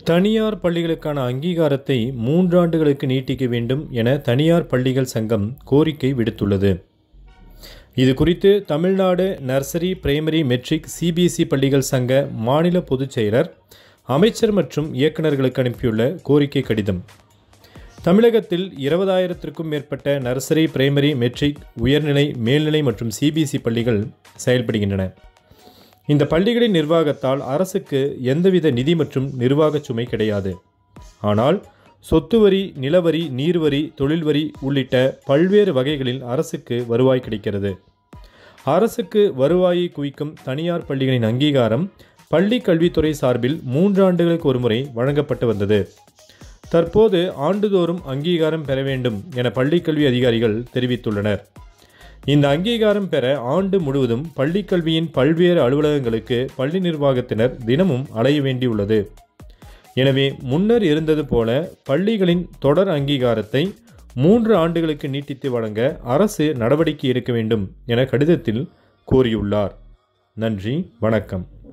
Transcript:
தனியார் பள்ளிகளுக்கான அங்கீகாரத்தை மூன்றாண்டுகளுக்கு நீட்டிக்க வேண்டும் என தனியார் பள்ளிகள் சங்கம் கோரிக்கை விடுத்துள்ளது இது குறித்து Tamil Nadu nursery primary matric CBSE பள்ளிகள் சங்க மாநில பொதுச் செயலர் அமைச்சர் மற்றும் இயக்குநர்களுக்கு அனுப்பியுள்ள கோரிக்கை கடிதம் தமிழகத்தில் இருபதாயிரத்திற்கும் மேற்பட்ட நர்சரி பிரைமரி மெட்ரிக் உயர்நிலை மேல்நிலை மற்றும் சிபிஎஸ்இ பள்ளிகள் செயல்படுகின்றன இந்த பள்ளிகளின் நிர்வாகத்தால் அரசுக்கு எந்தவித நிதி மற்றும் நிர்வாக சுமை கிடையாது ஆனால் சொத்து வரி நிலவரி நீர்வரி தொழில் வரி உள்ளிட்ட பல்வேறு வகைகளில் அரசுக்கு வருவாய் கிடைக்கிறது அரசுக்கு வருவாயை குவிக்கும் தனியார் பள்ளிகளின் அங்கீகாரம் பள்ளி கல்வித்துறை சார்பில் மூன்றாண்டுகளுக்கு ஒருமுறை வழங்கப்பட்டு வந்தது தற்போது ஆண்டுதோறும் அங்கீகாரம் பெற வேண்டும் என பள்ளிக்கல்வி அதிகாரிகள் தெரிவித்துள்ளனர் இந்த அங்கீகாரம் பெற ஆண்டு முழுவதும் பள்ளிக்கல்வியின் பல்வேறு அலுவலகங்களுக்கு பள்ளி நிர்வாகத்தினர் தினமும் அலைய வேண்டியுள்ளது எனவே முன்னர் இருந்தது போல பள்ளிகளின் தொடர் அங்கீகாரத்தை மூன்று ஆண்டுகளுக்கு நீட்டித்து வழங்க அரசு நடவடிக்கை எடுக்க வேண்டும் என கடிதத்தில் கோரியுள்ளார் நன்றி வணக்கம்